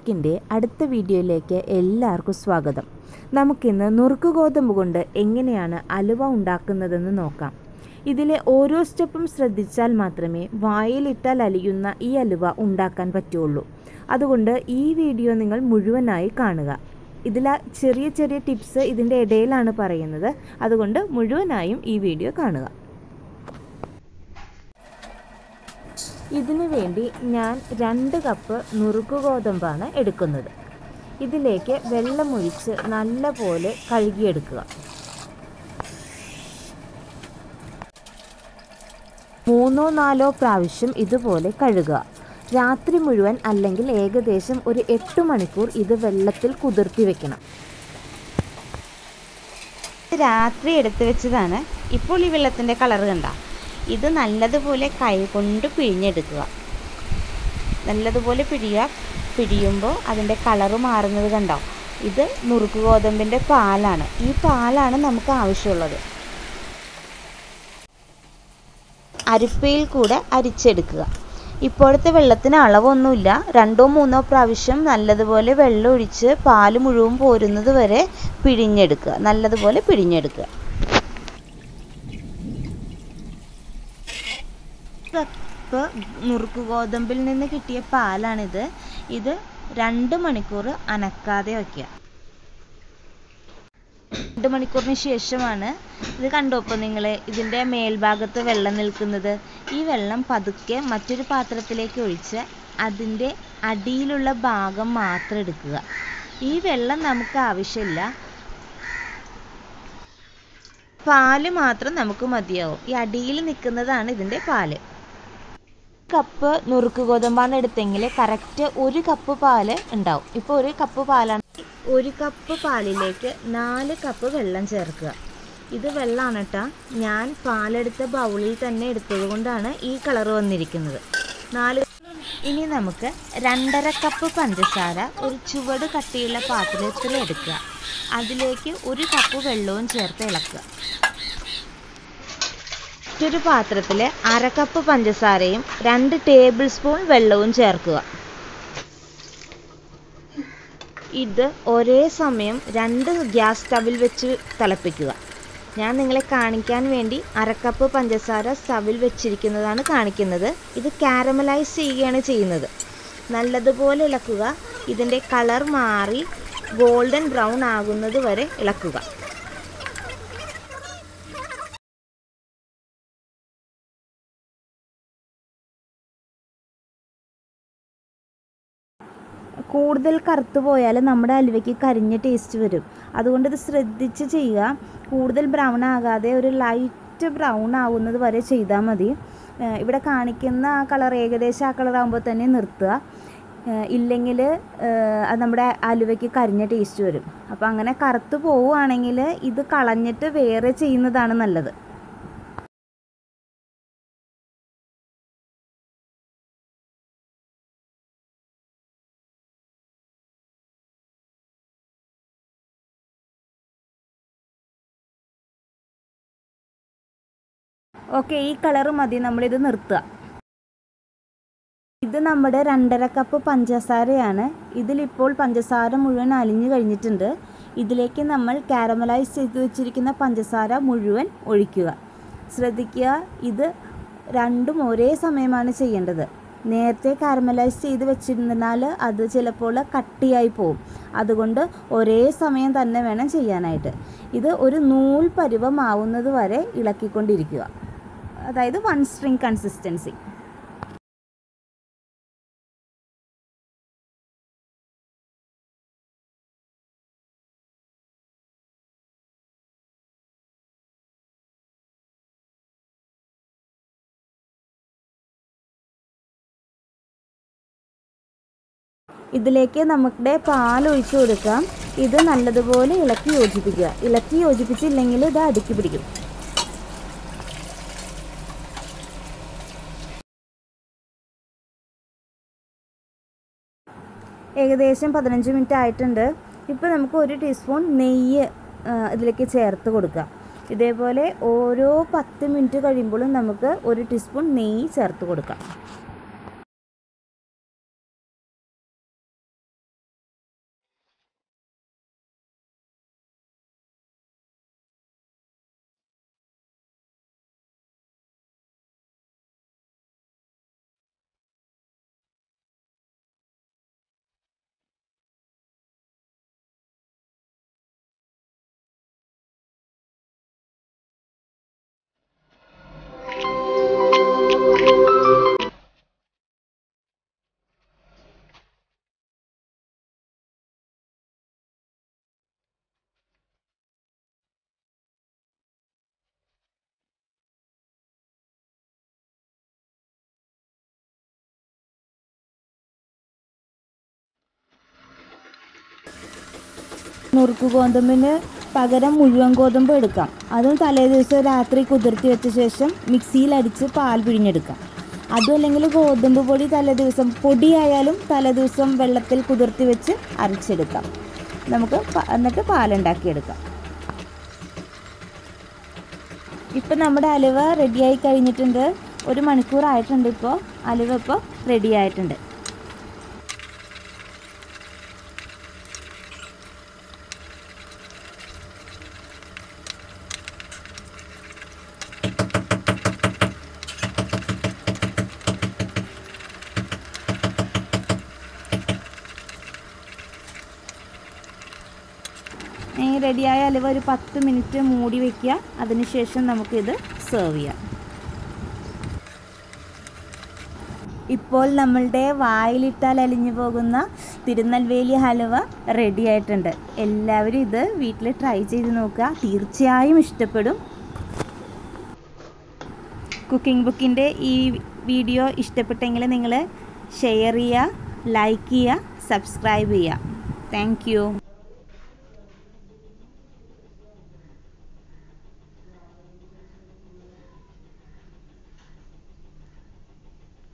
കുക്കിൻ്റെ അടുത്ത വീഡിയോയിലേക്ക് എല്ലാവർക്കും സ്വാഗതം നമുക്കിന്ന് നുറുക്ക് ഗോതമ്പ് കൊണ്ട് എങ്ങനെയാണ് അലുവ ഉണ്ടാക്കുന്നതെന്ന് നോക്കാം ഇതിലെ ഓരോ സ്റ്റെപ്പും ശ്രദ്ധിച്ചാൽ മാത്രമേ വായിലിട്ടാൽ അലിയുന്ന ഈ അലുവ ഉണ്ടാക്കാൻ പറ്റുള്ളൂ അതുകൊണ്ട് ഈ വീഡിയോ നിങ്ങൾ മുഴുവനായി കാണുക ഇതിൽ ചെറിയ ചെറിയ ടിപ്സ് ഇതിൻ്റെ ഇടയിലാണ് പറയുന്നത് അതുകൊണ്ട് മുഴുവനായും ഈ വീഡിയോ കാണുക ഇതിനു വേണ്ടി ഞാൻ രണ്ട് കപ്പ് നുറുക്ക് ഗോതമ്പാണ് എടുക്കുന്നത് ഇതിലേക്ക് വെള്ളമൊഴിച്ച് നല്ല പോലെ കഴുകിയെടുക്കുക മൂന്നോ നാലോ പ്രാവശ്യം ഇതുപോലെ കഴുകുക രാത്രി മുഴുവൻ അല്ലെങ്കിൽ ഏകദേശം ഒരു എട്ട് മണിക്കൂർ ഇത് വെള്ളത്തിൽ കുതിർത്തി വെക്കണം രാത്രി എടുത്തു വെച്ചതാണ് ഇപ്പോൾ ഈ വെള്ളത്തിൻ്റെ കളർ കണ്ട ഇത് നല്ലതുപോലെ കൈ കൊണ്ട് പിഴിഞ്ഞെടുക്കുക നല്ലതുപോലെ പിഴിയുക പിഴിയുമ്പോൾ അതിൻ്റെ കളറ് മാറുന്നത് കണ്ടോ ഇത് നുറുക്ക് ഗോതമ്പിൻ്റെ പാലാണ് ഈ പാലാണ് നമുക്ക് ആവശ്യമുള്ളത് അരിപ്പയിൽ കൂടെ അരിച്ചെടുക്കുക ഇപ്പോഴത്തെ വെള്ളത്തിന് അളവൊന്നുമില്ല രണ്ടോ മൂന്നോ പ്രാവശ്യം നല്ലതുപോലെ വെള്ളം ഒഴിച്ച് പാല് മുഴുവൻ പോരുന്നത് വരെ പിഴിഞ്ഞെടുക്കുക നല്ലതുപോലെ പിഴിഞ്ഞെടുക്കുക കപ്പ് നുറുക്ക് ഗോതമ്പിൽ നിന്ന് കിട്ടിയ പാലാണിത് ഇത് രണ്ട് മണിക്കൂർ അനക്കാതെ വയ്ക്കുക രണ്ട് മണിക്കൂറിന് ശേഷമാണ് ഇത് കണ്ടോ ഇപ്പോൾ നിങ്ങൾ ഇതിൻ്റെ മേൽഭാഗത്ത് വെള്ളം നിൽക്കുന്നത് ഈ വെള്ളം പതുക്കെ മറ്റൊരു പാത്രത്തിലേക്ക് ഒഴിച്ച് അതിൻ്റെ അടിയിലുള്ള ഭാഗം മാത്രം എടുക്കുക ഈ വെള്ളം നമുക്ക് ആവശ്യമില്ല പാല് മാത്രം നമുക്ക് മതിയാവും ഈ അടിയിൽ നിൽക്കുന്നതാണ് ഇതിൻ്റെ പാല് കപ്പ് നുറുക്ക് ഗോതമ്പാണ് എടുത്തെങ്കിൽ കറക്റ്റ് ഒരു കപ്പ് പാല് ഉണ്ടാവും ഇപ്പോൾ ഒരു കപ്പ് പാലാണ് ഒരു കപ്പ് പാലിലേക്ക് നാല് കപ്പ് വെള്ളം ചേർക്കുക ഇത് വെള്ളമാണ് കേട്ടോ ഞാൻ പാലെടുത്ത ബൗളിൽ തന്നെ എടുത്തത് കൊണ്ടാണ് ഈ കളർ വന്നിരിക്കുന്നത് നാല് ഇനി നമുക്ക് രണ്ടര കപ്പ് പഞ്ചസാര ഒരു ചുവട് കട്ടിയുള്ള പാത്രത്തിൽ എടുക്കുക അതിലേക്ക് ഒരു കപ്പ് വെള്ളവും ചേർത്ത് ഇളക്കുക മറ്റൊരു പാത്രത്തിൽ അര കപ്പ് പഞ്ചസാരയും രണ്ട് ടേബിൾ സ്പൂൺ വെള്ളവും ചേർക്കുക ഇത് ഒരേ സമയം രണ്ട് ഗ്യാസ് സ്റ്റവിൽ വെച്ച് തിളപ്പിക്കുക ഞാൻ നിങ്ങളെ കാണിക്കാൻ വേണ്ടി അരക്കപ്പ് പഞ്ചസാര സ്റ്റവിൽ വെച്ചിരിക്കുന്നതാണ് കാണിക്കുന്നത് ഇത് കാരമലൈസ് ചെയ്യുകയാണ് ചെയ്യുന്നത് നല്ലതുപോലെ ഇളക്കുക ഇതിൻ്റെ കളർ മാറി ഗോൾഡൻ ബ്രൗൺ ആകുന്നത് വരെ ഇളക്കുക കൂടുതൽ കറുത്തു പോയാൽ നമ്മുടെ അലുവയ്ക്ക് കരിഞ്ഞ ടേസ്റ്റ് വരും അതുകൊണ്ട് ഇത് ശ്രദ്ധിച്ച് ചെയ്യുക കൂടുതൽ ബ്രൗൺ ആകാതെ ഒരു ലൈറ്റ് ബ്രൗൺ ആവുന്നത് വരെ ചെയ്താൽ മതി ഇവിടെ കാണിക്കുന്ന ആ കളർ ഏകദേശം ആ കളർ ആകുമ്പോൾ തന്നെ നിർത്തുക ഇല്ലെങ്കിൽ അത് നമ്മുടെ അലുവയ്ക്ക് കരിഞ്ഞ ടേസ്റ്റ് വരും അപ്പോൾ അങ്ങനെ കറുത്ത് പോവുകയാണെങ്കിൽ ഇത് കളഞ്ഞിട്ട് വേറെ ചെയ്യുന്നതാണ് നല്ലത് ഓക്കെ ഈ കളറ് മതി നമ്മളിത് നിർത്തുക ഇത് നമ്മുടെ രണ്ടര കപ്പ് പഞ്ചസാരയാണ് ഇതിലിപ്പോൾ പഞ്ചസാര മുഴുവൻ അലിഞ്ഞു കഴിഞ്ഞിട്ടുണ്ട് ഇതിലേക്ക് നമ്മൾ കാരമലൈസ് ചെയ്ത് വെച്ചിരിക്കുന്ന പഞ്ചസാര മുഴുവൻ ഒഴിക്കുക ശ്രദ്ധിക്കുക ഇത് രണ്ടും ഒരേ സമയമാണ് ചെയ്യേണ്ടത് നേരത്തെ കാരമലൈസ് ചെയ്ത് വെച്ചിരുന്നാൽ അത് ചിലപ്പോൾ കട്ടിയായി പോവും അതുകൊണ്ട് ഒരേ സമയം തന്നെ വേണം ചെയ്യാനായിട്ട് ഇത് ഒരു നൂൽ പരുവമാവുന്നത് വരെ ഇളക്കിക്കൊണ്ടിരിക്കുക അതായത് വൺ സ്ട്രിങ് കൺസിസ്റ്റൻസി ഇതിലേക്ക് നമ്മുടെ പാൽ ഒഴിച്ചു കൊടുക്കാം ഇത് നല്ലതുപോലെ ഇളക്കി യോജിപ്പിക്കുക ഇളക്കി യോജിപ്പിച്ചില്ലെങ്കിൽ ഇത് അടുക്കി പിടിക്കും ഏകദേശം പതിനഞ്ച് മിനിറ്റ് ആയിട്ടുണ്ട് ഇപ്പോൾ നമുക്ക് ഒരു ടീസ്പൂൺ നെയ്യ് ഇതിലേക്ക് ചേർത്ത് കൊടുക്കാം ഇതേപോലെ ഓരോ പത്ത് മിനിറ്റ് കഴിയുമ്പോഴും നമുക്ക് ഒരു ടീസ്പൂൺ നെയ്യ് ചേർത്ത് കൊടുക്കാം നുറുക്ക് ഗോതമ്പിന് പകരം മുഴുവൻ ഗോതമ്പ് എടുക്കാം അതും തലേ ദിവസം രാത്രി കുതിർത്തി വെച്ച ശേഷം മിക്സിയിൽ അടിച്ച് പാൽ പിഴിഞ്ഞെടുക്കാം അതും അല്ലെങ്കിൽ ഗോതമ്പ് പൊടി തലേ ദിവസം പൊടിയായാലും തലേ ദിവസം വെള്ളത്തിൽ കുതിർത്തി വെച്ച് അരച്ചെടുക്കാം നമുക്ക് പ- എന്നിട്ട് പാലുണ്ടാക്കിയെടുക്കാം ഇപ്പം നമ്മുടെ അലുവ റെഡിയായി കഴിഞ്ഞിട്ടുണ്ട് ഒരു മണിക്കൂർ ആയിട്ടുണ്ട് ഇപ്പോൾ അലുവ ഇപ്പോൾ റെഡി ആയിട്ടുണ്ട് ഈ റെഡിയായ അലുവ ഒരു പത്ത് മിനിറ്റ് മൂടി വയ്ക്കുക അതിനുശേഷം നമുക്കിത് സെർവ് ചെയ്യാം ഇപ്പോൾ നമ്മളുടെ വായിലിട്ടാൽ അലിഞ്ഞു പോകുന്ന തിരുനെൽവേലി ഹലുവ റെഡി ആയിട്ടുണ്ട് എല്ലാവരും ഇത് വീട്ടിൽ ട്രൈ ചെയ്ത് നോക്കുക തീർച്ചയായും ഇഷ്ടപ്പെടും കുക്കിംഗ് ബുക്കിൻ്റെ ഈ വീഡിയോ ഇഷ്ടപ്പെട്ടെങ്കിൽ നിങ്ങൾ ഷെയർ ചെയ്യുക ലൈക്ക് ചെയ്യുക സബ്സ്ക്രൈബ് ചെയ്യുക താങ്ക് യു